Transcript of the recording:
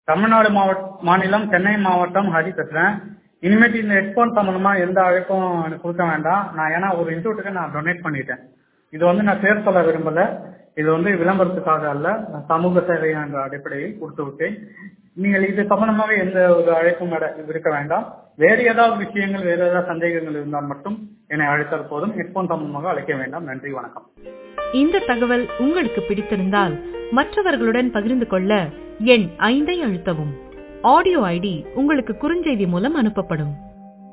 தமிழ்நாடு மாவட்ட மாநிலம் சென்னை மாவட்டம் ஹரி பேசுறேன் இனிமேட்டு இந்த ஹெட்ஃபோன் சம்பந்தமா எந்த அழைப்பும் எனக்கு கொடுக்க வேண்டாம் நான் ஏன்னா ஒரு இன்ஸ்டியூட்டுக்கு நான் டொனேட் பண்ணிட்டேன் இது வந்து நான் பேர் சொல்ல விரும்பல இது வந்து விளம்பரத்துக்காக அல்ல நான் சமூக சேவை என்ற அடிப்படையில் கொடுத்து விட்டேன் நீங்கள் இது சம்பந்தமாவே எந்த ஒரு அழைப்பும் விட- விடுக்க வேண்டாம் வேறு ஏதாவது விஷயங்கள் வேறு ஏதாவது சந்தேகங்கள் இருந்தால் மட்டும் என்னை அழைத்தால் போதும் ஹெட்ஃபோன் சம்பந்தமாக அழைக்க வேண்டாம் நன்றி வணக்கம் இந்த தகவல் உங்களுக்கு பிடித்திருந்தால் மற்றவர்களுடன் பகிர்ந்து கொள்ள எண் ஐந்தை அழுத்தவும் ஆடியோ ஐடி உங்களுக்கு குறுஞ்செய்தி மூலம் அனுப்பப்படும்